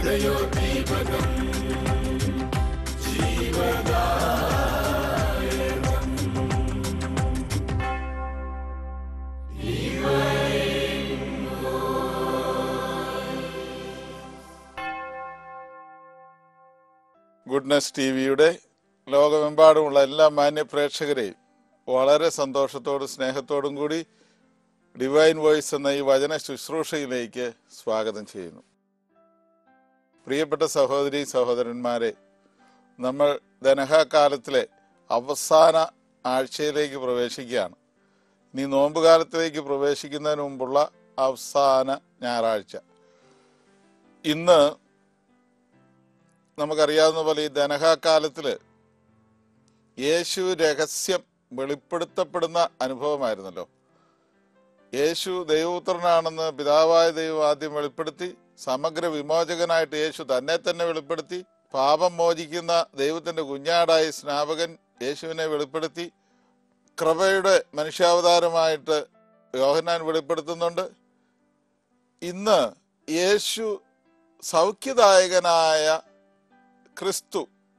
goodness T വിയുടെ ലോകമെമ്പാടുമുള്ള എല്ലാ മാന്യ പ്രേക്ഷകരെയും വളരെ സന്തോഷത്തോടും സ്നേഹത്തോടും കൂടി ഡിവൈൻ വോയിസ് എന്ന ഈ വചന ശുശ്രൂഷയിലേക്ക് സ്വാഗതം ചെയ്യുന്നു പ്രിയപ്പെട്ട സഹോദരി സഹോദരന്മാരെ നമ്മൾ ധനഹാകാലത്തിലെ അവസാന ആഴ്ചയിലേക്ക് പ്രവേശിക്കുകയാണ് ഇനി നോമ്പുകാലത്തിലേക്ക് പ്രവേശിക്കുന്നതിന് മുമ്പുള്ള അവസാന ഞായറാഴ്ച ഇന്ന് നമുക്കറിയാവുന്ന പോലെ ഈ ധനഹാകാലത്തില് യേശു രഹസ്യം വെളിപ്പെടുത്തപ്പെടുന്ന അനുഭവമായിരുന്നല്ലോ യേശു ദൈവപുത്രനാണെന്ന് പിതാവായ ദൈവം ആദ്യം വെളിപ്പെടുത്തി സമഗ്ര വിമോചകനായിട്ട് യേശു തന്നെ തന്നെ വെളിപ്പെടുത്തി പാപം മോചിക്കുന്ന ദൈവത്തിന്റെ കുഞ്ഞാടായി സ്നാപകൻ യേശുവിനെ വെളിപ്പെടുത്തി കൃപയുടെ മനുഷ്യാവതാരമായിട്ട് യോഹന്നാൻ വെളിപ്പെടുത്തുന്നുണ്ട് ഇന്ന് യേശു സൗഖ്യദായകനായ ക്രിസ്തു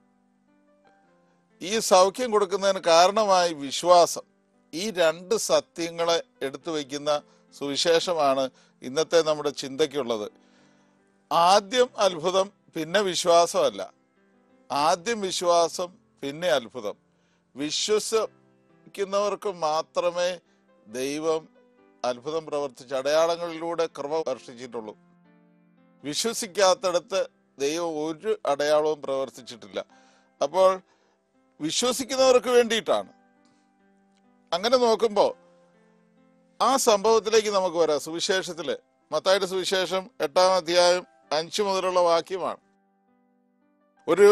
ഈ സൗഖ്യം കൊടുക്കുന്നതിന് കാരണമായി വിശ്വാസം ഈ രണ്ട് സത്യങ്ങളെ എടുത്തു വയ്ക്കുന്ന സുവിശേഷമാണ് ഇന്നത്തെ നമ്മുടെ ചിന്തയ്ക്കുള്ളത് ആദ്യം അത്ഭുതം പിന്നെ വിശ്വാസമല്ല ആദ്യം വിശ്വാസം പിന്നെ അത്ഭുതം വിശ്വസിക്കുന്നവർക്ക് മാത്രമേ ദൈവം അത്ഭുതം പ്രവർത്തിച്ച് അടയാളങ്ങളിലൂടെ കൃപ വർഷിച്ചിട്ടുള്ളൂ വിശ്വസിക്കാത്തടത്ത് ദൈവം ഒരു അടയാളവും പ്രവർത്തിച്ചിട്ടില്ല അപ്പോൾ വിശ്വസിക്കുന്നവർക്ക് വേണ്ടിയിട്ടാണ് അങ്ങനെ നോക്കുമ്പോൾ ആ സംഭവത്തിലേക്ക് നമുക്ക് വരാം സുവിശേഷത്തില് മത്തായുടെ സുവിശേഷം എട്ടാം അധ്യായം അഞ്ചു മുതലുള്ള വാക്യമാണ് ഒരു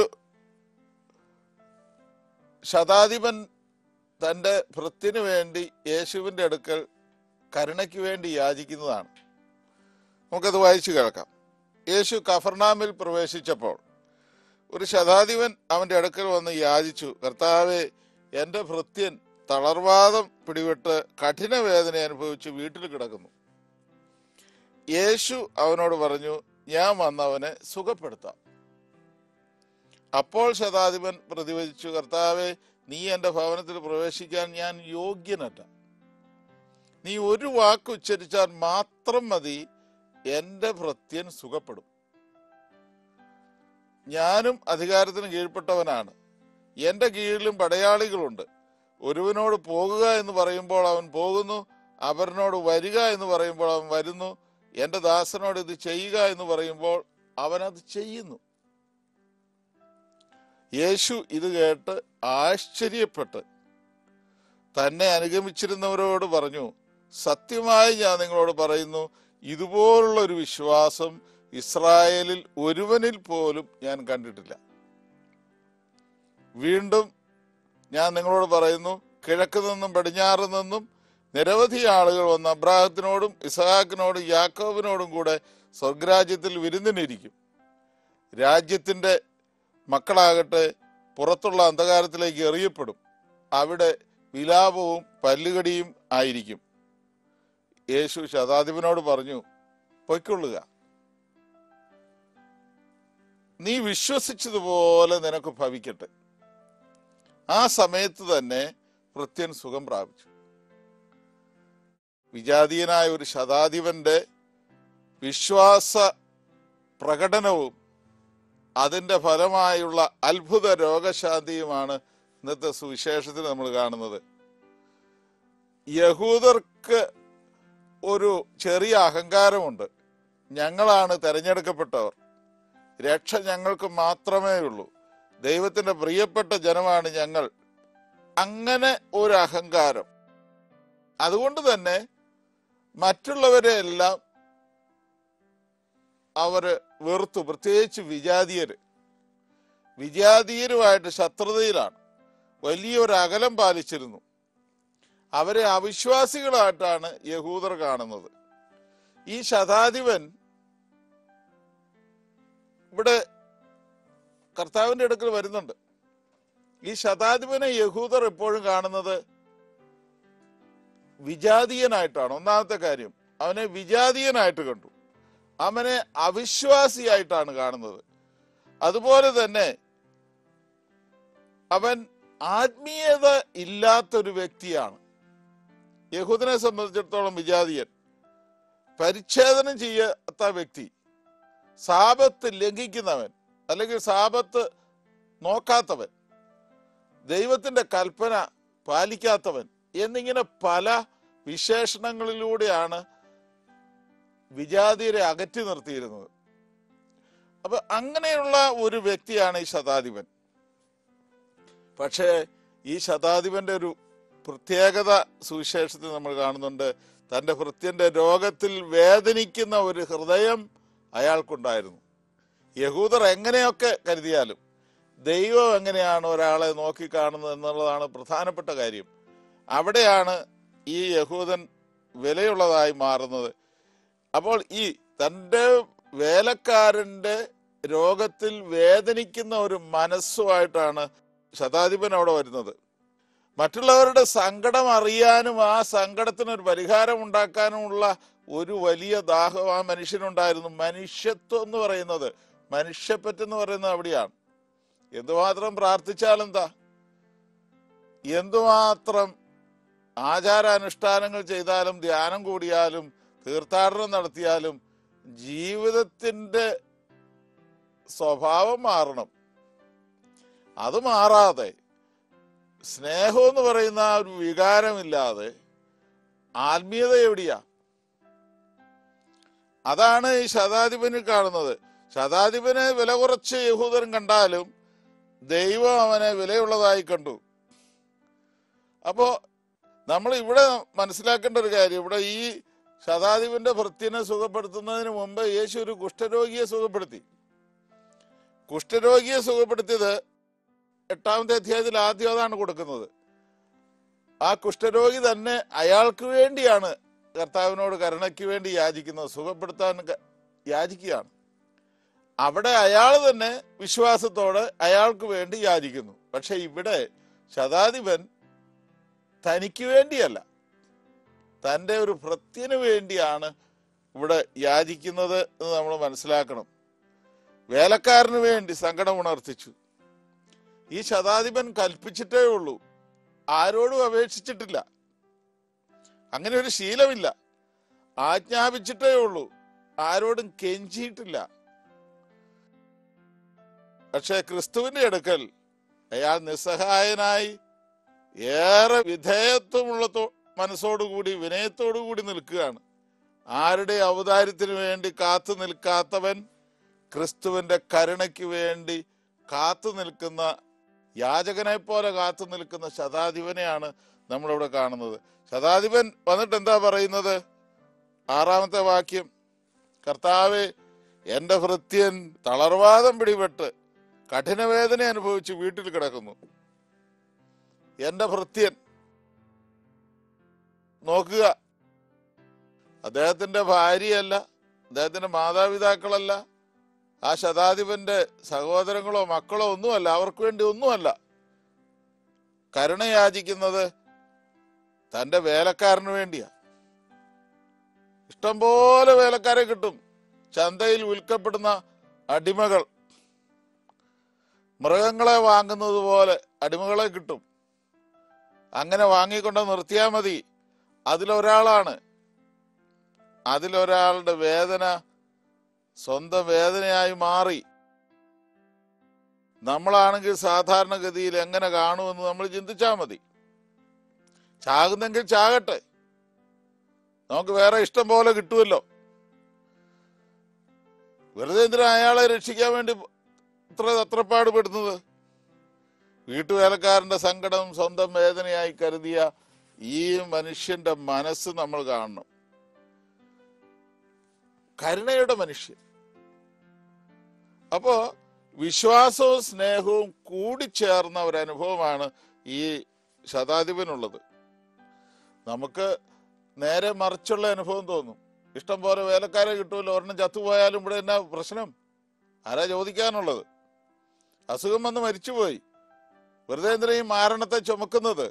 ശതാധിപൻ തന്റെ ഭൃത്യന് വേണ്ടി യേശുവിന്റെ അടുക്കൽ കരുണയ്ക്ക് വേണ്ടി യാചിക്കുന്നതാണ് നമുക്കത് വായിച്ചു കേൾക്കാം യേശു കഫർനാമിൽ പ്രവേശിച്ചപ്പോൾ ഒരു ശതാധിപൻ അവന്റെ അടുക്കൽ വന്ന് യാചിച്ചു കർത്താവെ എൻ്റെ ഭൃത്യൻ തളർവാദം പിടിപെട്ട് കഠിന വേദന അനുഭവിച്ച് വീട്ടിൽ കിടക്കുന്നു യേശു അവനോട് പറഞ്ഞു ഞാൻ വന്നവനെ സുഖപ്പെടുത്താം അപ്പോൾ ശതാധിപൻ പ്രതിവചിച്ചു കർത്താവെ നീ എൻ്റെ ഭവനത്തിൽ പ്രവേശിക്കാൻ ഞാൻ യോഗ്യനല്ല നീ ഒരു വാക്ക് ഉച്ചരിച്ചാൽ മാത്രം മതി എൻ്റെ ഭൃത്യൻ സുഖപ്പെടും ഞാനും അധികാരത്തിന് കീഴ്പ്പെട്ടവനാണ് എൻ്റെ കീഴിലും പടയാളികളുണ്ട് ഒരുവനോട് പോകുക എന്ന് പറയുമ്പോൾ അവൻ പോകുന്നു അവരനോട് വരിക എന്ന് പറയുമ്പോൾ അവൻ വരുന്നു എൻ്റെ ദാസനോട് ഇത് ചെയ്യുക എന്ന് പറയുമ്പോൾ അവൻ അത് ചെയ്യുന്നു യേശു ഇത് കേട്ട് ആശ്ചര്യപ്പെട്ട് തന്നെ അനുഗമിച്ചിരുന്നവരോട് പറഞ്ഞു സത്യമായി ഞാൻ നിങ്ങളോട് പറയുന്നു ഇതുപോലുള്ള ഒരു വിശ്വാസം ഇസ്രായേലിൽ ഒരുവനിൽ പോലും ഞാൻ കണ്ടിട്ടില്ല വീണ്ടും ഞാൻ നിങ്ങളോട് പറയുന്നു കിഴക്ക് നിന്നും പടിഞ്ഞാറ് നിന്നും നിരവധി ആളുകൾ വന്ന് അബ്രാഹത്തിനോടും ഇസഹാക്കിനോടും യാക്കോബിനോടും കൂടെ സ്വർഗരാജ്യത്തിൽ വിരുന്നിനിരിക്കും രാജ്യത്തിന്റെ മക്കളാകട്ടെ പുറത്തുള്ള അന്ധകാരത്തിലേക്ക് എറിയപ്പെടും അവിടെ വിലാപവും പല്ലുകടിയും ആയിരിക്കും യേശു ശതാധിപനോട് പറഞ്ഞു പൊയ്ക്കൊള്ളുക നീ വിശ്വസിച്ചതുപോലെ നിനക്ക് ഭവിക്കട്ടെ ആ സമയത്ത് തന്നെ ഭൃത്യൻ സുഖം പ്രാപിച്ചു വിജാതീയനായ ഒരു ശതാധിപന്റെ വിശ്വാസ പ്രകടനവും അതിന്റെ ഫലമായുള്ള അത്ഭുത രോഗശാന്തിയുമാണ് ഇന്നത്തെ സുവിശേഷത്തിൽ നമ്മൾ കാണുന്നത് യഹൂദർക്ക് ഒരു ചെറിയ അഹങ്കാരമുണ്ട് ഞങ്ങളാണ് തെരഞ്ഞെടുക്കപ്പെട്ടവർ രക്ഷ ഞങ്ങൾക്ക് മാത്രമേ ഉള്ളൂ ദൈവത്തിന്റെ പ്രിയപ്പെട്ട ജനമാണ് ഞങ്ങൾ അങ്ങനെ ഒരു അഹങ്കാരം അതുകൊണ്ട് തന്നെ മറ്റുള്ളവരെ എല്ലാം അവര് വെറുത്തു പ്രത്യേകിച്ച് വിജാതീയര് വിജാതീയരുമായിട്ട് ശത്രുതയിലാണ് വലിയൊരു അകലം പാലിച്ചിരുന്നു അവരെ അവിശ്വാസികളായിട്ടാണ് യഹൂദർ കാണുന്നത് ഈ ശതാധിപൻ ഇവിടെ കർത്താവിന്റെ അടുക്കൽ വരുന്നുണ്ട് ഈ ശതാധിപനെ യഹൂദർ എപ്പോഴും കാണുന്നത് വിജാതീയനായിട്ടാണ് ഒന്നാമത്തെ കാര്യം അവനെ വിജാതീയനായിട്ട് കണ്ടു അവനെ അവിശ്വാസിയായിട്ടാണ് കാണുന്നത് അതുപോലെ തന്നെ അവൻ ആത്മീയത ഇല്ലാത്തൊരു വ്യക്തിയാണ് യഹൂദനെ സംബന്ധിച്ചിടത്തോളം വിജാതീയൻ പരിച്ഛേദനം ചെയ്യാത്ത വ്യക്തി സാപത്ത് ലംഘിക്കുന്നവൻ അല്ലെങ്കിൽ സാപത്ത് നോക്കാത്തവൻ ദൈവത്തിന്റെ കൽപ്പന പാലിക്കാത്തവൻ എന്നിങ്ങനെ പല വിശേഷണങ്ങളിലൂടെയാണ് വിജാതിയരെ അകറ്റി നിർത്തിയിരുന്നത് അപ്പൊ അങ്ങനെയുള്ള ഒരു വ്യക്തിയാണ് ഈ ശതാധിപൻ പക്ഷേ ഈ ശതാധിപന്റെ ഒരു പ്രത്യേകത സുവിശേഷത്തിൽ നമ്മൾ കാണുന്നുണ്ട് തന്റെ ഭൃത്യന്റെ രോഗത്തിൽ വേദനിക്കുന്ന ഒരു ഹൃദയം അയാൾക്കുണ്ടായിരുന്നു യഹൂദർ എങ്ങനെയൊക്കെ കരുതിയാലും ദൈവം എങ്ങനെയാണ് ഒരാളെ നോക്കിക്കാണുന്നത് എന്നുള്ളതാണ് പ്രധാനപ്പെട്ട കാര്യം അവിടെയാണ് ഈ യഹൂദൻ വിലയുള്ളതായി മാറുന്നത് അപ്പോൾ ഈ തൻ്റെ വേലക്കാരൻ്റെ രോഗത്തിൽ വേദനിക്കുന്ന ഒരു മനസ്സുമായിട്ടാണ് ശതാധിപൻ അവിടെ വരുന്നത് മറ്റുള്ളവരുടെ സങ്കടം അറിയാനും ആ സങ്കടത്തിന് ഒരു പരിഹാരം ഉണ്ടാക്കാനുമുള്ള ഒരു വലിയ ദാഹം ആ മനുഷ്യനുണ്ടായിരുന്നു മനുഷ്യത്വം എന്ന് പറയുന്നത് മനുഷ്യപ്പറ്റെന്ന് പറയുന്നത് അവിടെയാണ് എന്തുമാത്രം പ്രാർത്ഥിച്ചാലെന്താ എന്തുമാത്രം ആചാരാനുഷ്ഠാനങ്ങൾ ചെയ്താലും ധ്യാനം കൂടിയാലും തീർത്ഥാടനം നടത്തിയാലും ജീവിതത്തിന്റെ സ്വഭാവം മാറണം അത് മാറാതെ സ്നേഹം എന്ന് പറയുന്ന ആ ഒരു വികാരമില്ലാതെ ആത്മീയത എവിടെയാ അതാണ് ഈ ശതാധിപനിൽ കാണുന്നത് ശതാധിപനെ വില കുറച്ച് യഹൂദൻ കണ്ടാലും ദൈവം അവനെ വിലയുള്ളതായി കണ്ടു അപ്പോ നമ്മൾ ഇവിടെ മനസ്സിലാക്കേണ്ട ഒരു കാര്യം ഇവിടെ ഈ ശതാധിപന്റെ ഭൃത്യനെ സുഖപ്പെടുത്തുന്നതിന് മുമ്പ് യേശു ഒരു കുഷ്ഠരോഗിയെ സുഖപ്പെടുത്തി കുഷ്ഠരോഗിയെ സുഖപ്പെടുത്തിയത് എട്ടാമത്തെ അധ്യായത്തിൽ ആദ്യം അതാണ് കൊടുക്കുന്നത് ആ കുഷ്ഠരോഗി തന്നെ അയാൾക്ക് വേണ്ടിയാണ് കർത്താവിനോട് കരുണയ്ക്ക് വേണ്ടി യാചിക്കുന്നത് സുഖപ്പെടുത്താൻ ക- യാചിക്കുകയാണ് അവിടെ അയാൾ തന്നെ വിശ്വാസത്തോടെ അയാൾക്ക് വേണ്ടി യാചിക്കുന്നു പക്ഷെ ഇവിടെ ശതാധിപൻ തനിക്ക് വേണ്ടിയല്ല തൻ്റെ ഒരു ഭൃത്യന് വേണ്ടിയാണ് ഇവിടെ യാചിക്കുന്നത് എന്ന് നമ്മൾ മനസ്സിലാക്കണം വേലക്കാരന് വേണ്ടി സങ്കടം ഉണർത്തിച്ചു ഈ ശതാധിപൻ കൽപ്പിച്ചിട്ടേ ഉള്ളൂ ആരോടും അപേക്ഷിച്ചിട്ടില്ല അങ്ങനെ ഒരു ശീലമില്ല ആജ്ഞാപിച്ചിട്ടേ ഉള്ളൂ ആരോടും കെഞ്ചിയിട്ടില്ല പക്ഷെ ക്രിസ്തുവിന്റെ അടുക്കൽ അയാൾ നിസ്സഹായനായി ഏറെ വിധേയത്വമുള്ള തോ- മനസ്സോടുകൂടി വിനയത്തോടുകൂടി നിൽക്കുകയാണ് ആരുടെ ഔദാര്യത്തിന് വേണ്ടി കാത്തു നിൽക്കാത്തവൻ ക്രിസ്തുവിന്റെ കരുണയ്ക്ക് വേണ്ടി കാത്തു നിൽക്കുന്ന യാചകനെ പോലെ കാത്തു നിൽക്കുന്ന ശതാധിപനെയാണ് നമ്മളിവിടെ കാണുന്നത് ശതാധിപൻ വന്നിട്ട് എന്താ പറയുന്നത് ആറാമത്തെ വാക്യം കർത്താവെ എന്റെ ഭൃത്യൻ തളർവാദം പിടിപെട്ട് കഠിനവേദന അനുഭവിച്ച് വീട്ടിൽ കിടക്കുന്നു എന്റെ ഭൃത്യൻ നോക്കുക അദ്ദേഹത്തിന്റെ ഭാര്യയല്ല അദ്ദേഹത്തിന്റെ മാതാപിതാക്കളല്ല ആ ശതാധിപന്റെ സഹോദരങ്ങളോ മക്കളോ ഒന്നുമല്ല അവർക്ക് വേണ്ടി ഒന്നുമല്ല കരുണ യാചിക്കുന്നത് തന്റെ വേലക്കാരന് വേണ്ടിയാ ഇഷ്ടംപോലെ വേലക്കാരെ കിട്ടും ചന്തയിൽ വിൽക്കപ്പെടുന്ന അടിമകൾ മൃഗങ്ങളെ വാങ്ങുന്നത് പോലെ അടിമകളെ കിട്ടും അങ്ങനെ വാങ്ങിക്കൊണ്ട് നിർത്തിയാൽ മതി അതിലൊരാളാണ് അതിലൊരാളുടെ വേദന സ്വന്തം വേദനയായി മാറി നമ്മളാണെങ്കിൽ സാധാരണഗതിയിൽ എങ്ങനെ കാണുമെന്ന് നമ്മൾ ചിന്തിച്ചാൽ മതി ചാകുന്നെങ്കിൽ ചാകട്ടെ നമുക്ക് വേറെ ഇഷ്ടം പോലെ കിട്ടുമല്ലോ വെറുതെ എന്തിനാ അയാളെ രക്ഷിക്കാൻ വേണ്ടി ഇത്ര തത്രപ്പാട് പെടുന്നത് വീട്ടുവേലക്കാരന്റെ സങ്കടം സ്വന്തം വേദനയായി കരുതിയ ഈ മനുഷ്യന്റെ മനസ്സ് നമ്മൾ കാണണം കരുണയുടെ മനുഷ്യൻ അപ്പോ വിശ്വാസവും സ്നേഹവും കൂടിച്ചേർന്ന ഒരു അനുഭവമാണ് ഈ ശതാധിപനുള്ളത് നമുക്ക് നേരെ മറിച്ചുള്ള അനുഭവം തോന്നും ഇഷ്ടം പോലെ വേലക്കാരെ കിട്ടുമല്ലോ ഒരെണ്ണം ചത്തുപോയാലും ഇവിടെ എന്നാ പ്രശ്നം ആരാ ചോദിക്കാനുള്ളത് അസുഖം വന്ന് മരിച്ചുപോയി വെറുതെ എന്തിനാ ഈ മാരണത്തെ ചുമക്കുന്നത്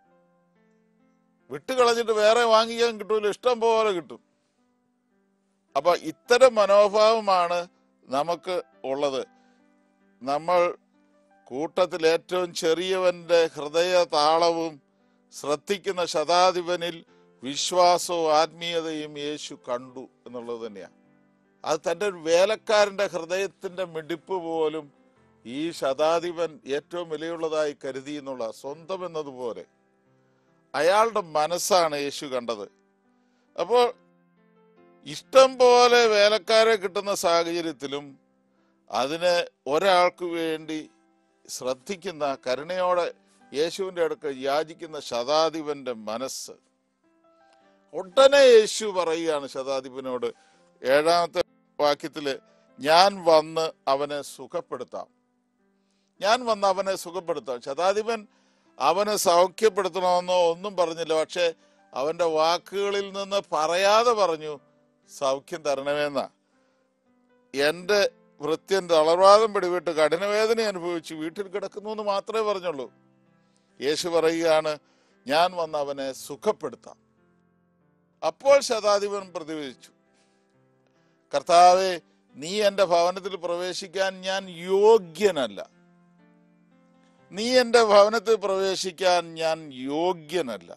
വിട്ടുകളഞ്ഞിട്ട് വേറെ വാങ്ങിക്കാൻ കിട്ടൂല ഇഷ്ടം പോലെ കിട്ടും അപ്പൊ ഇത്തരം മനോഭാവമാണ് നമുക്ക് ഉള്ളത് നമ്മൾ കൂട്ടത്തിൽ ഏറ്റവും ചെറിയവന്റെ ഹൃദയ താളവും ശ്രദ്ധിക്കുന്ന ശതാധിപനിൽ വിശ്വാസവും ആത്മീയതയും യേശു കണ്ടു എന്നുള്ളത് തന്നെയാണ് അത് തൻ്റെ ഒരു വേലക്കാരന്റെ ഹൃദയത്തിന്റെ മിടിപ്പ് പോലും ഈ ശതാധിപൻ ഏറ്റവും വിലയുള്ളതായി കരുതി എന്നുള്ള സ്വന്തം എന്നതുപോലെ അയാളുടെ മനസ്സാണ് യേശു കണ്ടത് അപ്പോൾ ഇഷ്ടം പോലെ വേലക്കാരെ കിട്ടുന്ന സാഹചര്യത്തിലും അതിന് ഒരാൾക്ക് വേണ്ടി ശ്രദ്ധിക്കുന്ന കരുണയോടെ യേശുവിൻ്റെ അടുക്ക യാചിക്കുന്ന ശതാധിപന്റെ മനസ്സ് ഉടനെ യേശു പറയുകയാണ് ശതാധിപനോട് ഏഴാമത്തെ വാക്യത്തില് ഞാൻ വന്ന് അവനെ സുഖപ്പെടുത്താം ഞാൻ വന്ന് അവനെ സുഖപ്പെടുത്താം ശതാധിപൻ അവനെ സൗഖ്യപ്പെടുത്തണമെന്നോ ഒന്നും പറഞ്ഞില്ല പക്ഷെ അവന്റെ വാക്കുകളിൽ നിന്ന് പറയാതെ പറഞ്ഞു സൗഖ്യം തരണമെന്ന എൻ്റെ വൃത്യൻ തളർവാദം പിടിവിട്ട് കഠിനവേദന അനുഭവിച്ച് വീട്ടിൽ കിടക്കുന്നു എന്ന് മാത്രമേ പറഞ്ഞുള്ളൂ യേശു പറയുകയാണ് ഞാൻ വന്ന് അവനെ സുഖപ്പെടുത്താം അപ്പോൾ ശതാധിപൻ പ്രതിവചിച്ചു കർത്താവെ നീ എൻ്റെ ഭവനത്തിൽ പ്രവേശിക്കാൻ ഞാൻ യോഗ്യനല്ല നീ എൻ്റെ ഭവനത്തിൽ പ്രവേശിക്കാൻ ഞാൻ യോഗ്യനല്ല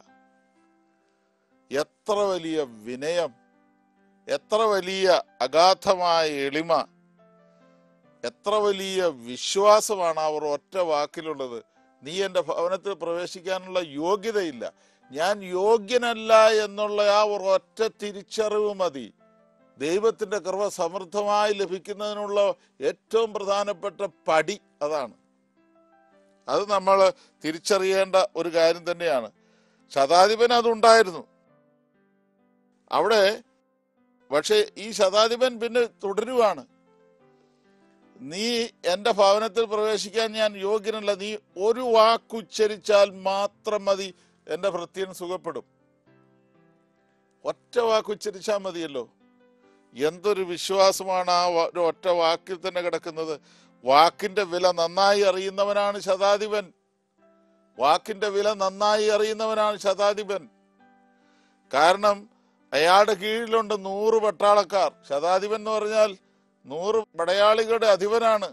എത്ര വലിയ വിനയം എത്ര വലിയ അഗാധമായ എളിമ എത്ര വലിയ വിശ്വാസമാണ് അവർ ഒറ്റ വാക്കിലുള്ളത് നീ എൻ്റെ ഭവനത്തിൽ പ്രവേശിക്കാനുള്ള യോഗ്യതയില്ല ഞാൻ യോഗ്യനല്ല എന്നുള്ള ആ ഒരു ഒറ്റ തിരിച്ചറിവ് മതി ദൈവത്തിന്റെ കൃപ സമൃദ്ധമായി ലഭിക്കുന്നതിനുള്ള ഏറ്റവും പ്രധാനപ്പെട്ട പടി അതാണ് അത് നമ്മൾ തിരിച്ചറിയേണ്ട ഒരു കാര്യം തന്നെയാണ് ശതാധിപൻ അതുണ്ടായിരുന്നു അവിടെ പക്ഷേ ഈ ശതാധിപൻ പിന്നെ തുടരുവാണ് നീ എൻ്റെ ഭവനത്തിൽ പ്രവേശിക്കാൻ ഞാൻ യോഗ്യനല്ല നീ ഒരു വാക്കുച്ചരിച്ചാൽ മാത്രം മതി എൻ്റെ ഭൃത്യൻ സുഖപ്പെടും ഒറ്റ വാക്കുച്ചരിച്ചാൽ മതിയല്ലോ എന്തൊരു വിശ്വാസമാണ് ആ വ- ഒരു ഒറ്റ വാക്കിൽ തന്നെ കിടക്കുന്നത് വാക്കിന്റെ വില നന്നായി അറിയുന്നവനാണ് ശതാധിപൻ വാക്കിന്റെ വില നന്നായി അറിയുന്നവനാണ് ശതാധിപൻ കാരണം അയാളുടെ കീഴിലുണ്ട് നൂറ് പട്ടാളക്കാർ ശതാധിപൻ എന്ന് പറഞ്ഞാൽ നൂറ് പടയാളികളുടെ അധിപനാണ്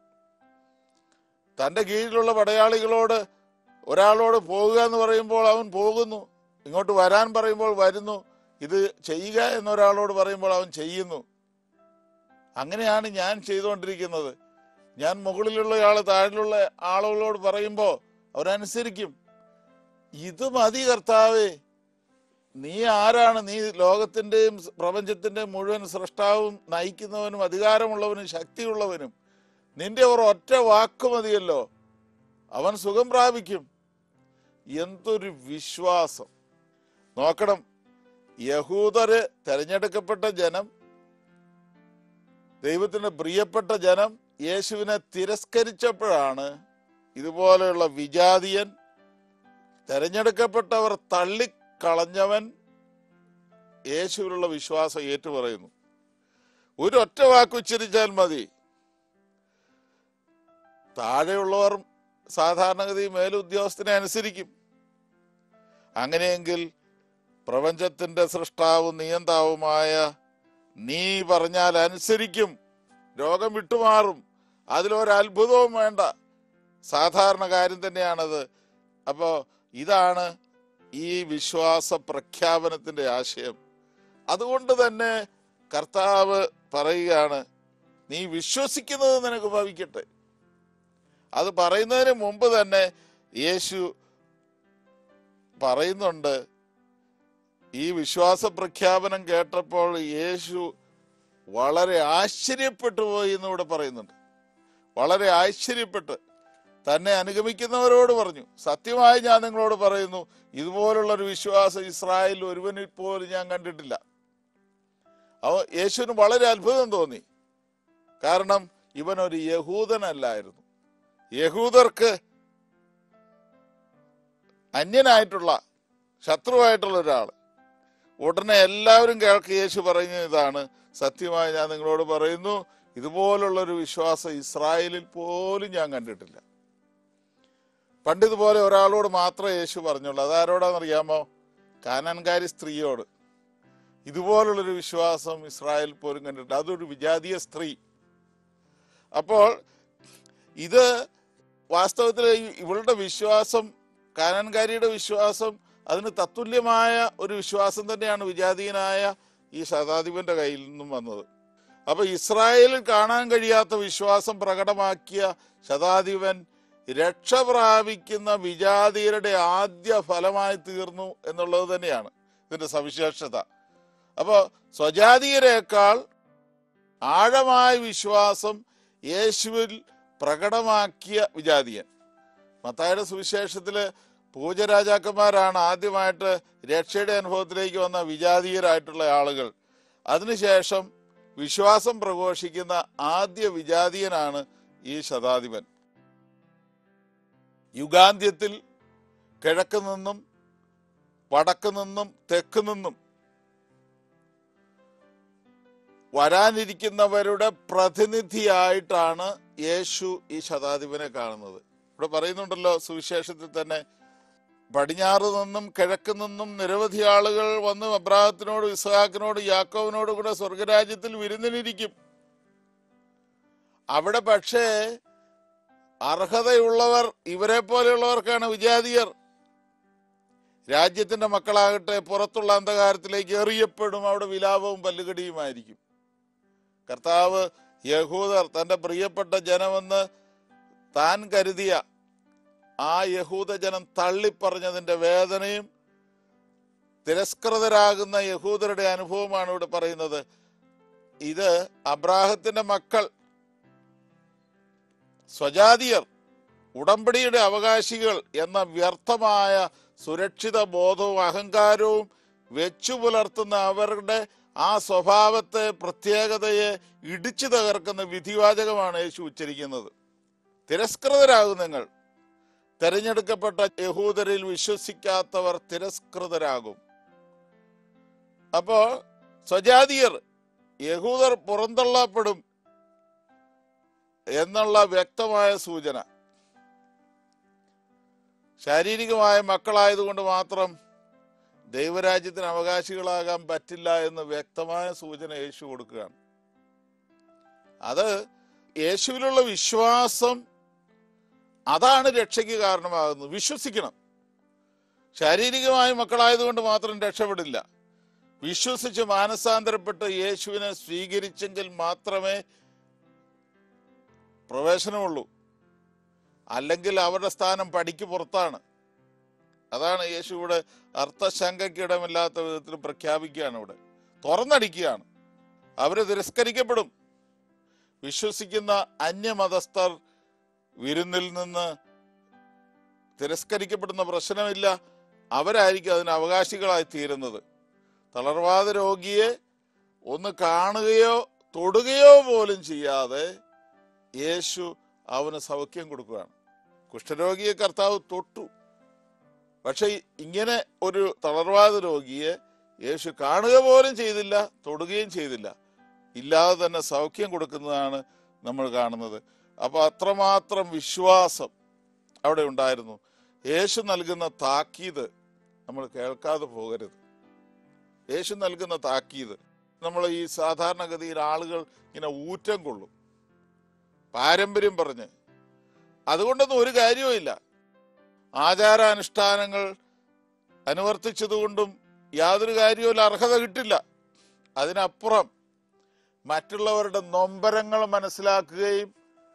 തന്റെ കീഴിലുള്ള പടയാളികളോട് ഒരാളോട് പോകുക എന്ന് പറയുമ്പോൾ അവൻ പോകുന്നു ഇങ്ങോട്ട് വരാൻ പറയുമ്പോൾ വരുന്നു ഇത് ചെയ്യുക എന്നൊരാളോട് പറയുമ്പോൾ അവൻ ചെയ്യുന്നു അങ്ങനെയാണ് ഞാൻ ചെയ്തുകൊണ്ടിരിക്കുന്നത് ഞാൻ മുകളിലുള്ള ആള് താഴെയുള്ള ആളുകളോട് പറയുമ്പോൾ അവരനുസരിക്കും ഇത് മതി കർത്താവേ നീ ആരാണ് നീ ലോകത്തിന്റെയും പ്രപഞ്ചത്തിന്റെയും മുഴുവൻ സൃഷ്ടാവും നയിക്കുന്നവനും അധികാരമുള്ളവനും ശക്തിയുള്ളവനും നിന്റെ ഒരു ഒറ്റ വാക്ക് മതിയല്ലോ അവൻ സുഖം പ്രാപിക്കും എന്തൊരു വിശ്വാസം നോക്കണം യഹൂദര് തെരഞ്ഞെടുക്കപ്പെട്ട ജനം ദൈവത്തിന് പ്രിയപ്പെട്ട ജനം യേശുവിനെ തിരസ്കരിച്ചപ്പോഴാണ് ഇതുപോലെയുള്ള വിജാതിയൻ തെരഞ്ഞെടുക്കപ്പെട്ടവർ തള്ളിക്കളഞ്ഞവൻ യേശുവിലുള്ള വിശ്വാസം ഏറ്റുപറയുന്നു ഒരു ഒറ്റ വാക്ക് ഉച്ചരിച്ചാൽ മതി താഴെയുള്ളവർ സാധാരണഗതി മേലുദ്യോഗസ്ഥനെ അനുസരിക്കും അങ്ങനെയെങ്കിൽ പ്രപഞ്ചത്തിന്റെ സൃഷ്ടാവും നിയന്താവുമായ നീ പറഞ്ഞാൽ അനുസരിക്കും രോഗം വിട്ടുമാറും അതിലൊരത്ഭുതവും വേണ്ട സാധാരണ കാര്യം തന്നെയാണത് അപ്പോ ഇതാണ് ഈ വിശ്വാസ പ്രഖ്യാപനത്തിന്റെ ആശയം അതുകൊണ്ട് തന്നെ കർത്താവ് പറയുകയാണ് നീ വിശ്വസിക്കുന്നത് നിനക്ക് ഭവിക്കട്ടെ അത് പറയുന്നതിന് മുമ്പ് തന്നെ യേശു പറയുന്നുണ്ട് ഈ വിശ്വാസ പ്രഖ്യാപനം കേട്ടപ്പോൾ യേശു വളരെ ആശ്ചര്യപ്പെട്ടു പോയി എന്ന് ഇവിടെ പറയുന്നുണ്ട് വളരെ ആശ്ചര്യപ്പെട്ട് തന്നെ അനുഗമിക്കുന്നവരോട് പറഞ്ഞു സത്യമായി ഞാൻ നിങ്ങളോട് പറയുന്നു ഇതുപോലുള്ള ഒരു വിശ്വാസം ഇസ്രായേലിൽ ഒരുവനിൽ പോലും ഞാൻ കണ്ടിട്ടില്ല അവ യേശുവിന് വളരെ അത്ഭുതം തോന്നി കാരണം ഇവൻ ഒരു യഹൂദനല്ലായിരുന്നു യഹൂദർക്ക് അന്യനായിട്ടുള്ള ശത്രുവായിട്ടുള്ള ഒരാൾ ഉടനെ എല്ലാവരും കേൾക്ക് യേശു പറയുന്ന ഇതാണ് സത്യമായി ഞാൻ നിങ്ങളോട് പറയുന്നു ഇതുപോലുള്ള ഒരു വിശ്വാസം ഇസ്രായേലിൽ പോലും ഞാൻ കണ്ടിട്ടില്ല പണ്ടിതുപോലെ ഒരാളോട് മാത്രമേ യേശു പറഞ്ഞുള്ളൂ അതാരോടാണെന്നറിയാമോ കാനാൻകാരി സ്ത്രീയോട് ഇതുപോലുള്ളൊരു വിശ്വാസം ഇസ്രായേൽ പോലും കണ്ടിട്ടുണ്ട് അതൊരു വിജാതീയ സ്ത്രീ അപ്പോൾ ഇത് വാസ്തവത്തിൽ ഈ- ഇവളുടെ വിശ്വാസം കാനൻകാരിയുടെ വിശ്വാസം അതിന് തത്തുല്യമായ ഒരു വിശ്വാസം തന്നെയാണ് വിജാതീയനായ ഈ ശതാധിപന്റെ കയ്യിൽ നിന്നും വന്നത് അപ്പൊ ഇസ്രായേലിൽ കാണാൻ കഴിയാത്ത വിശ്വാസം പ്രകടമാക്കിയ ശതാധിപൻ രക്ഷ പ്രാപിക്കുന്ന വിജാതീയരുടെ ആദ്യ ഫലമായി തീർന്നു എന്നുള്ളത് തന്നെയാണ് ഇതിന്റെ സവിശേഷത അപ്പോൾ സ്വജാതീയരെക്കാൾ ആഴമായ വിശ്വാസം യേശുവിൽ പ്രകടമാക്കിയ വിജാതീയൻ മത്തായുടെ സുവിശേഷത്തില് പൂജരാജാക്കന്മാരാണ് ആദ്യമായിട്ട് രക്ഷയുടെ അനുഭവത്തിലേക്ക് വന്ന വിജാതീയരായിട്ടുള്ള ആളുകൾ അതിനുശേഷം വിശ്വാസം പ്രഘോഷിക്കുന്ന ആദ്യ വിജാതീയനാണ് ഈ ശതാധിപൻ യുഗാന്ത്യത്തിൽ കിഴക്ക് നിന്നും വടക്ക് നിന്നും തെക്ക് നിന്നും വരാനിരിക്കുന്നവരുടെ പ്രതിനിധിയായിട്ടാണ് യേശു ഈ ശതാധിപനെ കാണുന്നത് ഇവിടെ പറയുന്നുണ്ടല്ലോ സുവിശേഷത്തിൽ തന്നെ പടിഞ്ഞാറ് നിന്നും കിഴക്ക് നിന്നും നിരവധി ആളുകൾ വന്ന് അബ്രാഹത്തിനോട് ഇസ്ഹാക്കിനോട് യാക്കോവിനോട് കൂടെ സ്വർഗരാജ്യത്തിൽ വിരുന്നിനിരിക്കും അവിടെ പക്ഷേ അർഹതയുള്ളവർ ഇവരെ പോലെയുള്ളവർക്കാണ് വിജാതിയർ രാജ്യത്തിന്റെ മക്കളാകട്ടെ പുറത്തുള്ള അന്ധകാരത്തിലേക്ക് എറിയപ്പെടും അവിടെ വിലാപവും പല്ലുകടിയുമായിരിക്കും കർത്താവ് യഹൂദർ തന്റെ പ്രിയപ്പെട്ട ജനമെന്ന് താൻ കരുതിയ ആ യഹൂദ ജനം തള്ളിപ്പറഞ്ഞതിന്റെ വേദനയും തിരസ്കൃതരാകുന്ന യഹൂദരുടെ അനുഭവമാണ് ഇവിടെ പറയുന്നത് ഇത് അബ്രാഹത്തിന്റെ മക്കൾ സ്വജാതിയർ ഉടമ്പടിയുടെ അവകാശികൾ എന്ന വ്യർത്ഥമായ സുരക്ഷിത ബോധവും അഹങ്കാരവും വെച്ചു പുലർത്തുന്ന അവരുടെ ആ സ്വഭാവത്തെ പ്രത്യേകതയെ ഇടിച്ചു തകർക്കുന്ന വിധിവാചകമാണ് യേശു ഉച്ചരിക്കുന്നത് തിരസ്കൃതരാകും നിങ്ങൾ തെരഞ്ഞെടുക്കപ്പെട്ട യഹൂദരിൽ വിശ്വസിക്കാത്തവർ തിരസ്കൃതരാകും അപ്പോ സ്വജാതിയർ യഹൂദർ പുറന്തള്ളപ്പെടും എന്നുള്ള വ്യക്തമായ സൂചന ശാരീരികമായ മക്കളായതുകൊണ്ട് മാത്രം ദൈവരാജ്യത്തിന് അവകാശികളാകാൻ പറ്റില്ല എന്ന് വ്യക്തമായ സൂചന യേശു കൊടുക്കുകയാണ് അത് യേശുവിലുള്ള വിശ്വാസം അതാണ് രക്ഷയ്ക്ക് കാരണമാകുന്നത് വിശ്വസിക്കണം ശാരീരികമായ മക്കളായതുകൊണ്ട് മാത്രം രക്ഷപ്പെടില്ല വിശ്വസിച്ച് മാനസാന്തരപ്പെട്ട് യേശുവിനെ സ്വീകരിച്ചെങ്കിൽ മാത്രമേ പ്രവേശനമുള്ളൂ അല്ലെങ്കിൽ അവരുടെ സ്ഥാനം പടിക്ക് പുറത്താണ് അതാണ് യേശു ഇവിടെ അർത്ഥശങ്കയ്ക്ക് ഇടമില്ലാത്ത വിധത്തിൽ പ്രഖ്യാപിക്കുകയാണ് ഇവിടെ തുറന്നടിക്കുകയാണ് അവര് തിരസ്കരിക്കപ്പെടും വിശ്വസിക്കുന്ന അന്യമതസ്ഥർ വിരുന്നിൽ നിന്ന് തിരസ്കരിക്കപ്പെടുന്ന പ്രശ്നമില്ല അവരായിരിക്കും അതിന് അവകാശികളായി തീരുന്നത് തളർവാദ രോഗിയെ ഒന്ന് കാണുകയോ തൊടുകയോ പോലും ചെയ്യാതെ യേശു അവന് സൗഖ്യം കൊടുക്കുകയാണ് കുഷ്ഠരോഗിയെ കർത്താവ് തൊട്ടു പക്ഷെ ഇങ്ങനെ ഒരു തളർവാദ രോഗിയെ യേശു കാണുക പോലും ചെയ്തില്ല തൊടുകയും ചെയ്തില്ല ഇല്ലാതെ തന്നെ സൗഖ്യം കൊടുക്കുന്നതാണ് നമ്മൾ കാണുന്നത് അപ്പൊ അത്രമാത്രം വിശ്വാസം അവിടെ ഉണ്ടായിരുന്നു യേശു നൽകുന്ന താക്കീത് നമ്മൾ കേൾക്കാതെ പോകരുത് യേശു നൽകുന്ന താക്കീത് നമ്മൾ ഈ സാധാരണഗതിയിൽ ആളുകൾ ഇങ്ങനെ ഊറ്റം കൊള്ളും പാരമ്പര്യം പറഞ്ഞ് അതുകൊണ്ടൊന്നും ഒരു കാര്യവുമില്ല ആചാരാനുഷ്ഠാനങ്ങൾ അനുവർത്തിച്ചതുകൊണ്ടും യാതൊരു കാര്യവും അർഹത കിട്ടില്ല അതിനപ്പുറം മറ്റുള്ളവരുടെ നൊമ്പരങ്ങൾ മനസ്സിലാക്കുകയും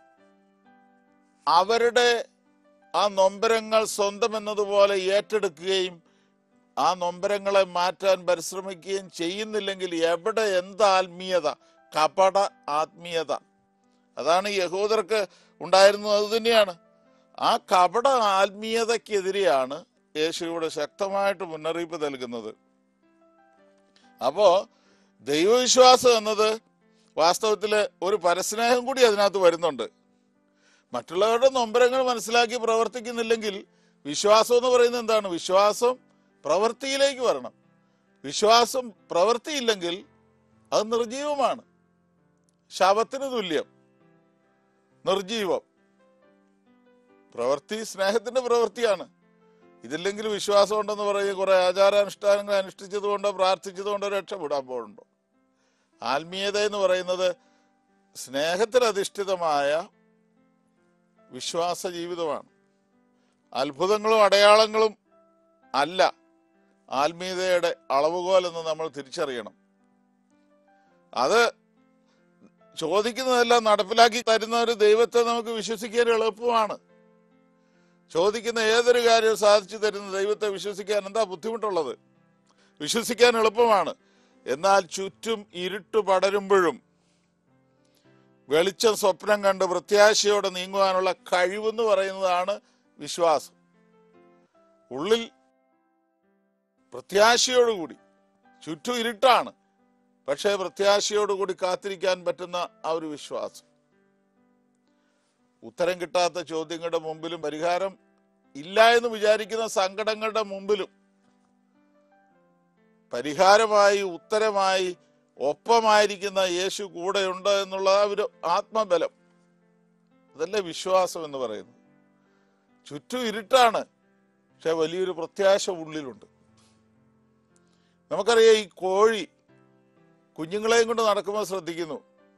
അവരുടെ ആ നൊമ്പരങ്ങൾ സ്വന്തം എന്നതുപോലെ ഏറ്റെടുക്കുകയും ആ നൊമ്പരങ്ങളെ മാറ്റാൻ പരിശ്രമിക്കുകയും ചെയ്യുന്നില്ലെങ്കിൽ എവിടെ എന്ത് ആത്മീയത കപട ആത്മീയത അതാണ് യഹൂദർക്ക് ഉണ്ടായിരുന്നത് അത് തന്നെയാണ് ആ കപട ആത്മീയതക്കെതിരെയാണ് യേശു ഇവിടെ ശക്തമായിട്ട് മുന്നറിയിപ്പ് നൽകുന്നത് അപ്പോ ദൈവവിശ്വാസം എന്നത് വാസ്തവത്തില് ഒരു പരസ്നേഹം കൂടി അതിനകത്ത് വരുന്നുണ്ട് മറ്റുള്ളവരുടെ നൊമ്പരങ്ങൾ മനസ്സിലാക്കി പ്രവർത്തിക്കുന്നില്ലെങ്കിൽ വിശ്വാസം എന്ന് പറയുന്നത് എന്താണ് വിശ്വാസം പ്രവൃത്തിയിലേക്ക് വരണം വിശ്വാസം പ്രവൃത്തിയില്ലെങ്കിൽ അത് നിർജീവമാണ് ശവത്തിന് തുല്യം നിർജീവം പ്രവൃത്തി സ്നേഹത്തിന്റെ പ്രവൃത്തിയാണ് ഇതില്ലെങ്കിൽ വിശ്വാസം ഉണ്ടെന്ന് പറയും കുറെ ആചാരാനുഷ്ഠാനങ്ങൾ അനുഷ്ഠിച്ചതുകൊണ്ടോ പ്രാർത്ഥിച്ചതുകൊണ്ടോ രക്ഷപ്പെടാൻ പോകുന്നുണ്ടോ ആത്മീയത എന്ന് പറയുന്നത് സ്നേഹത്തിൽ അധിഷ്ഠിതമായ വിശ്വാസ ജീവിതമാണ് അത്ഭുതങ്ങളും അടയാളങ്ങളും അല്ല ആത്മീയതയുടെ അളവുകോലെന്ന് നമ്മൾ തിരിച്ചറിയണം അത് ചോദിക്കുന്നതെല്ലാം നടപ്പിലാക്കി തരുന്ന ഒരു ദൈവത്തെ നമുക്ക് വിശ്വസിക്കാൻ എളുപ്പമാണ് ചോദിക്കുന്ന ഏതൊരു കാര്യവും സാധിച്ചു തരുന്ന ദൈവത്തെ വിശ്വസിക്കാൻ എന്താ ബുദ്ധിമുട്ടുള്ളത് വിശ്വസിക്കാൻ എളുപ്പമാണ് എന്നാൽ ചുറ്റും ഇരുട്ട് പടരുമ്പോഴും വെളിച്ചം സ്വപ്നം കണ്ട് പ്രത്യാശയോടെ നീങ്ങുവാനുള്ള കഴിവെന്ന് പറയുന്നതാണ് വിശ്വാസം ഉള്ളിൽ പ്രത്യാശയോടുകൂടി ചുറ്റും ഇരുട്ടാണ് പക്ഷേ പ്രത്യാശയോടുകൂടി കാത്തിരിക്കാൻ പറ്റുന്ന ആ ഒരു വിശ്വാസം ഉത്തരം കിട്ടാത്ത ചോദ്യങ്ങളുടെ മുമ്പിലും പരിഹാരം ഇല്ല എന്ന് വിചാരിക്കുന്ന സങ്കടങ്ങളുടെ മുമ്പിലും പരിഹാരമായി ഉത്തരമായി ഒപ്പമായിരിക്കുന്ന യേശു കൂടെയുണ്ട് എന്നുള്ള ആ ഒരു ആത്മബലം അതല്ലേ വിശ്വാസം എന്ന് പറയുന്നത് ചുറ്റും ഇരുട്ടാണ് പക്ഷെ വലിയൊരു പ്രത്യാശ ഉള്ളിലുണ്ട് നമുക്കറിയാം ഈ കോഴി കുഞ്ഞുങ്ങളെയും കൊണ്ട് നടക്കുമ്പോൾ ശ്രദ്ധിക്കുന്നു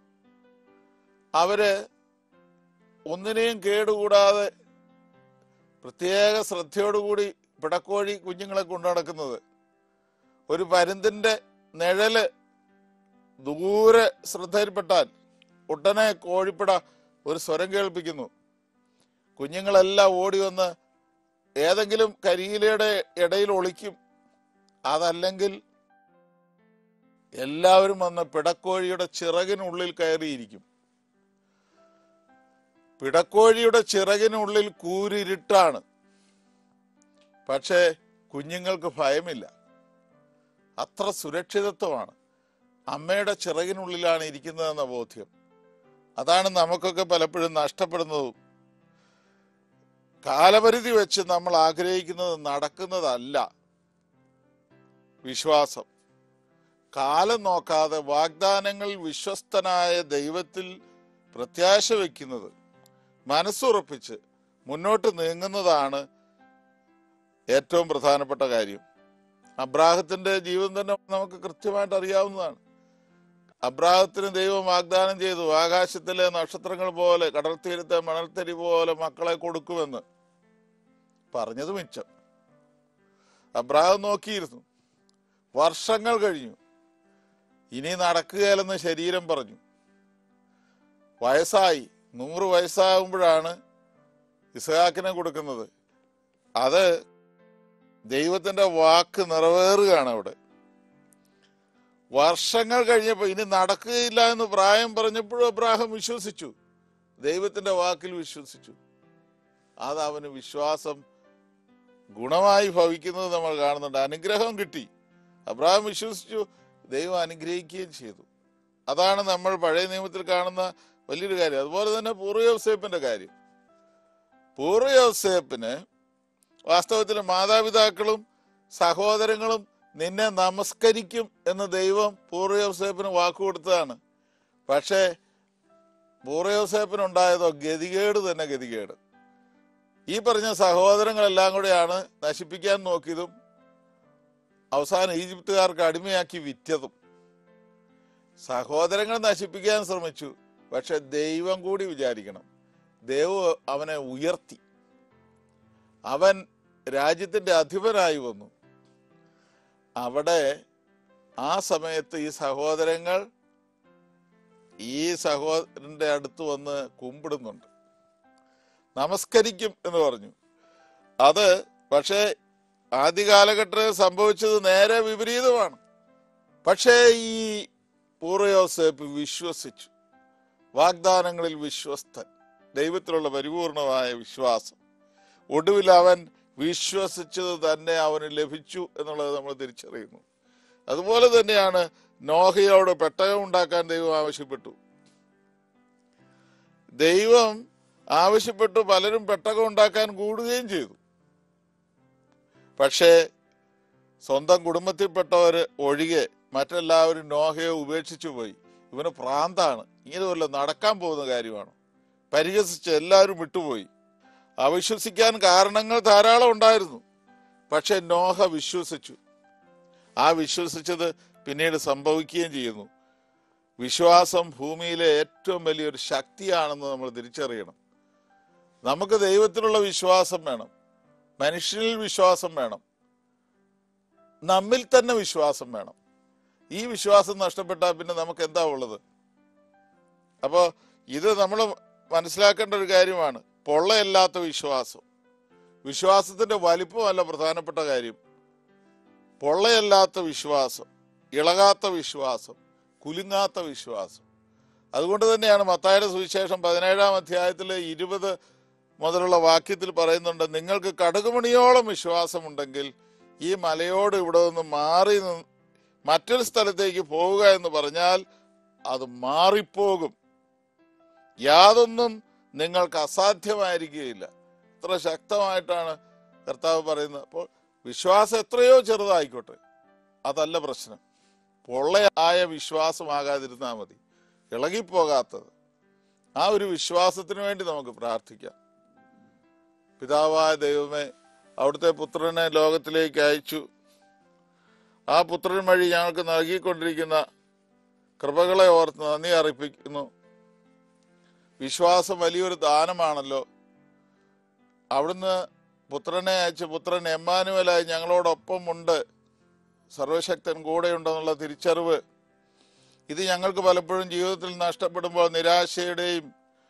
അവര് ഒന്നിനെയും കേടുകൂടാതെ പ്രത്യേക ശ്രദ്ധയോടുകൂടി പിടക്കോഴി കുഞ്ഞുങ്ങളെ കൊണ്ടു നടക്കുന്നത് ഒരു പരുന്തിന്റെ നിഴല് ദൂരെ ശ്രദ്ധയിൽപ്പെട്ടാൽ ഉടനെ കോഴിപ്പിട ഒരു സ്വരം കേൾപ്പിക്കുന്നു കുഞ്ഞുങ്ങളെല്ലാം ഓടി വന്ന് ഏതെങ്കിലും കരിയിലയുടെ ഇടയിൽ ഒളിക്കും അതല്ലെങ്കിൽ എല്ലാവരും വന്ന് പിടക്കോഴിയുടെ ചിറകിനുള്ളിൽ കയറിയിരിക്കും പിടക്കോഴിയുടെ ചിറകിനുള്ളിൽ കൂരിരുട്ടാണ് പക്ഷേ കുഞ്ഞുങ്ങൾക്ക് ഭയമില്ല അത്ര സുരക്ഷിതത്വമാണ് അമ്മയുടെ ചിറകിനുള്ളിലാണ് ഇരിക്കുന്നതെന്ന ബോധ്യം അതാണ് നമുക്കൊക്കെ പലപ്പോഴും നഷ്ടപ്പെടുന്നതും കാലപരിധി വെച്ച് നമ്മൾ ആഗ്രഹിക്കുന്നത് നടക്കുന്നതല്ല വിശ്വാസം കാലം നോക്കാതെ വാഗ്ദാനങ്ങൾ വിശ്വസ്തനായ ദൈവത്തിൽ പ്രത്യാശ വയ്ക്കുന്നത് മനസ്സുറപ്പിച്ച് മുന്നോട്ട് നീങ്ങുന്നതാണ് ഏറ്റവും പ്രധാനപ്പെട്ട കാര്യം അബ്രാഹത്തിന്റെ ജീവിതം തന്നെ നമുക്ക് കൃത്യമായിട്ട് അറിയാവുന്നതാണ് അബ്രാഹത്തിന് ദൈവം വാഗ്ദാനം ചെയ്തു ആകാശത്തിലെ നക്ഷത്രങ്ങൾ പോലെ കടൽ തീരത്തെ മണൽത്തരി പോലെ മക്കളെ കൊടുക്കുമെന്ന് പറഞ്ഞത് മിച്ചം അബ്രാഹം നോക്കിയിരുന്നു വർഷങ്ങൾ കഴിഞ്ഞു ഇനി നടക്കുകയില്ലെന്ന് ശരീരം പറഞ്ഞു വയസ്സായി നൂറ് വയസ്സാകുമ്പോഴാണ് ഇസഹാക്കിനെ കൊടുക്കുന്നത് അത് ദൈവത്തിന്റെ വാക്ക് നിറവേറുകയാണ് അവിടെ വർഷങ്ങൾ കഴിഞ്ഞപ്പോൾ ഇനി നടക്കുകയില്ല എന്ന് പ്രായം പറഞ്ഞപ്പോഴും അബ്രാഹം വിശ്വസിച്ചു ദൈവത്തിന്റെ വാക്കിൽ വിശ്വസിച്ചു അത് അവന് വിശ്വാസം ഗുണമായി ഭവിക്കുന്നത് നമ്മൾ കാണുന്നുണ്ട് അനുഗ്രഹം കിട്ടി അബ്രാഹം വിശ്വസിച്ചു ദൈവം അനുഗ്രഹിക്കുകയും ചെയ്തു അതാണ് നമ്മൾ പഴയ നിയമത്തിൽ കാണുന്ന വലിയൊരു കാര്യം അതുപോലെ തന്നെ പൂർവ്വയോസേപ്പിന്റെ കാര്യം പൂർവ്വയോസേപ്പിന് വാസ്തവത്തിൽ മാതാപിതാക്കളും സഹോദരങ്ങളും നിന്നെ നമസ്കരിക്കും എന്ന് ദൈവം പൂർവ്വയോസേപ്പിന് വാക്കുകൊടുത്തതാണ് പക്ഷേ പൂർവ്വയോസേപ്പിനുണ്ടായതോ ഗതികേട് തന്നെ ഗതികേട് ഈ പറഞ്ഞ സഹോദരങ്ങളെല്ലാം കൂടെയാണ് നശിപ്പിക്കാൻ നോക്കിയതും അവസാനം ഈജിപ്തുകാർക്ക് അടിമയാക്കി വിറ്റതും സഹോദരങ്ങൾ നശിപ്പിക്കാൻ ശ്രമിച്ചു പക്ഷെ ദൈവം കൂടി വിചാരിക്കണം ദൈവം അവനെ ഉയർത്തി അവൻ രാജ്യത്തിന്റെ അധിപനായി വന്നു അവിടെ ആ സമയത്ത് ഈ സഹോദരങ്ങൾ ഈ സഹോദരന്റെ അടുത്ത് വന്ന് കുമ്പിടുന്നുണ്ട് നമസ്കരിക്കും എന്ന് പറഞ്ഞു അത് പക്ഷേ ആദ്യ കാലഘട്ടത്തിൽ സംഭവിച്ചത് നേരെ വിപരീതമാണ് പക്ഷേ ഈ പൂർവയോസേപ്പ് വിശ്വസിച്ചു വാഗ്ദാനങ്ങളിൽ വിശ്വസ്തൻ ദൈവത്തിലുള്ള പരിപൂർണമായ വിശ്വാസം ഒടുവിൽ അവൻ വിശ്വസിച്ചത് തന്നെ അവന് ലഭിച്ചു എന്നുള്ളത് നമ്മൾ തിരിച്ചറിയുന്നു അതുപോലെ തന്നെയാണ് നോഹയോട് പെട്ടകം ഉണ്ടാക്കാൻ ദൈവം ആവശ്യപ്പെട്ടു ദൈവം ആവശ്യപ്പെട്ടു പലരും പെട്ടകം ഉണ്ടാക്കാൻ കൂടുകയും ചെയ്തു പക്ഷേ സ്വന്തം കുടുംബത്തിൽപ്പെട്ടവര് ഒഴികെ മറ്റെല്ലാവരും നോഹയെ ഉപേക്ഷിച്ചു പോയി ഇവന് പ്രാന്താണ് ഇങ്ങനെ വല്ല നടക്കാൻ പോകുന്ന കാര്യമാണ് പരിഹസിച്ച് എല്ലാവരും വിട്ടുപോയി അവിശ്വസിക്കാൻ കാരണങ്ങൾ ധാരാളം ഉണ്ടായിരുന്നു പക്ഷെ നോഹ വിശ്വസിച്ചു ആ വിശ്വസിച്ചത് പിന്നീട് സംഭവിക്കുകയും ചെയ്യുന്നു വിശ്വാസം ഭൂമിയിലെ ഏറ്റവും വലിയൊരു ശക്തിയാണെന്ന് നമ്മൾ തിരിച്ചറിയണം നമുക്ക് ദൈവത്തിലുള്ള വിശ്വാസം വേണം മനുഷ്യനിൽ വിശ്വാസം വേണം നമ്മിൽ തന്നെ വിശ്വാസം വേണം ഈ വിശ്വാസം നഷ്ടപ്പെട്ടാൽ പിന്നെ നമുക്ക് എന്താ ഉള്ളത് അപ്പോൾ ഇത് നമ്മൾ മനസ്സിലാക്കേണ്ട ഒരു കാര്യമാണ് പൊള്ളയല്ലാത്ത വിശ്വാസം വിശ്വാസത്തിന്റെ വലിപ്പമല്ല പ്രധാനപ്പെട്ട കാര്യം പൊള്ളയല്ലാത്ത വിശ്വാസം ഇളകാത്ത വിശ്വാസം കുലുങ്ങാത്ത വിശ്വാസം അതുകൊണ്ട് തന്നെയാണ് മത്തായുടെ സുവിശേഷം പതിനേഴാം അധ്യായത്തിലെ ഇരുപത് മുതലുള്ള വാക്യത്തിൽ പറയുന്നുണ്ട് നിങ്ങൾക്ക് കടുകുമണിയോളം വിശ്വാസമുണ്ടെങ്കിൽ ഈ മലയോട് ഇവിടെ നിന്ന് മാറി നിന്ന് മറ്റൊരു സ്ഥലത്തേക്ക് പോവുക എന്ന് പറഞ്ഞാൽ അത് മാറിപ്പോകും യാതൊന്നും നിങ്ങൾക്ക് അസാധ്യമായിരിക്കുകയില്ല ഇത്ര ശക്തമായിട്ടാണ് കർത്താവ് പറയുന്നത് അപ്പോൾ വിശ്വാസം എത്രയോ ചെറുതായിക്കോട്ടെ അതല്ല പ്രശ്നം പൊള്ളയായ വിശ്വാസമാകാതിരുന്നാൽ മതി ഇളകിപ്പോകാത്തത് ആ ഒരു വിശ്വാസത്തിന് വേണ്ടി നമുക്ക് പ്രാർത്ഥിക്കാം പിതാവായ ദൈവമേ അവിടുത്തെ പുത്രനെ ലോകത്തിലേക്ക് അയച്ചു ആ പുത്രൻ വഴി ഞങ്ങൾക്ക് നൽകിക്കൊണ്ടിരിക്കുന്ന കൃപകളെ ഓർത്ത് നന്ദി അർപ്പിക്കുന്നു വിശ്വാസം വലിയൊരു ദാനമാണല്ലോ അവിടുന്ന് പുത്രനെ അയച്ച് പുത്രൻ എമ്മാനുവലായി ഞങ്ങളോടൊപ്പം ഉണ്ട് സർവശക്തൻ കൂടെയുണ്ടെന്നുള്ള തിരിച്ചറിവ് ഇത് ഞങ്ങൾക്ക് പലപ്പോഴും ജീവിതത്തിൽ നഷ്ടപ്പെടുമ്പോൾ നിരാശയുടെയും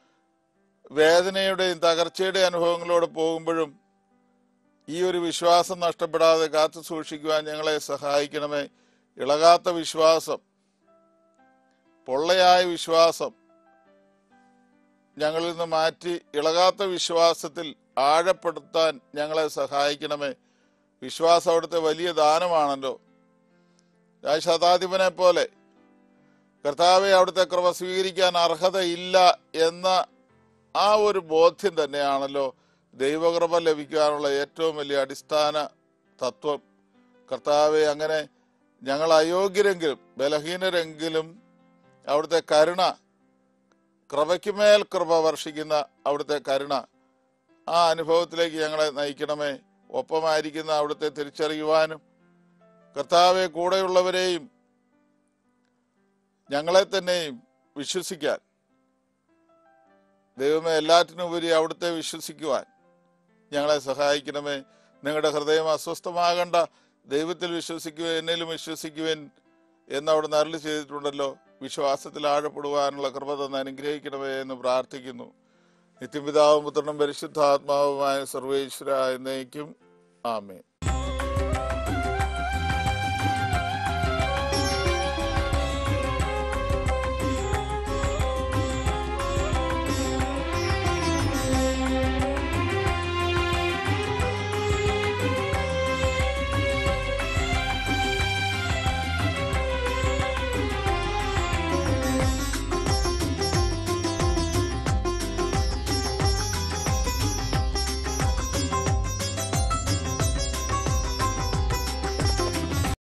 വേദനയുടെയും തകർച്ചയുടെയും അനുഭവങ്ങളോട് പോകുമ്പോഴും ഈ ഒരു വിശ്വാസം നഷ്ടപ്പെടാതെ കാത്തു സൂക്ഷിക്കുവാൻ ഞങ്ങളെ സഹായിക്കണമേ ഇളകാത്ത വിശ്വാസം പൊള്ളയായ വിശ്വാസം ഞങ്ങളിൽ നിന്ന് മാറ്റി ഇളകാത്ത വിശ്വാസത്തിൽ ആഴപ്പെടുത്താൻ ഞങ്ങളെ സഹായിക്കണമേ വിശ്വാസം അവിടുത്തെ വലിയ ദാനമാണല്ലോ ഞാൻ ശതാധിപനെ പോലെ കർത്താവെ അവിടുത്തെ കൃപ സ്വീകരിക്കാൻ അർഹതയില്ല എന്ന ആ ഒരു ബോധ്യം തന്നെയാണല്ലോ ദൈവകൃപ ലഭിക്കാനുള്ള ഏറ്റവും വലിയ അടിസ്ഥാന തത്വം കർത്താവെ അങ്ങനെ ഞങ്ങൾ അയോഗ്യരെങ്കിലും ബലഹീനരെങ്കിലും അവിടുത്തെ കരുണ കൃപയ്ക്കുമേൽ കൃപ വർഷിക്കുന്ന അവിടുത്തെ കരുണ ആ അനുഭവത്തിലേക്ക് ഞങ്ങളെ നയിക്കണമേ ഒപ്പമായിരിക്കുന്ന അവിടുത്തെ തിരിച്ചറിയുവാനും കർത്താവെ കൂടെയുള്ളവരെയും ഞങ്ങളെ തന്നെയും വിശ്വസിക്കാൻ ദൈവമേ എല്ലാറ്റിനുപരി അവിടുത്തെ വിശ്വസിക്കുവാൻ ഞങ്ങളെ സഹായിക്കണമേ നിങ്ങളുടെ ഹൃദയം അസ്വസ്ഥമാകണ്ട ദൈവത്തിൽ വിശ്വസിക്കുവാൻ എന്നിലും വിശ്വസിക്കുവാൻ എന്ന് അവിടെ അരുളി ചെയ്തിട്ടുണ്ടല്ലോ വിശ്വാസത്തിൽ ആഴപ്പെടുവാനുള്ള കൃപ തന്നെ അനുഗ്രഹിക്കണമേ എന്ന് പ്രാർത്ഥിക്കുന്നു നിത്യപിതാവും പുത്രനും പരിശുദ്ധാത്മാവുമായ സർവേശ്വര എന്നേക്കും ആമേൻ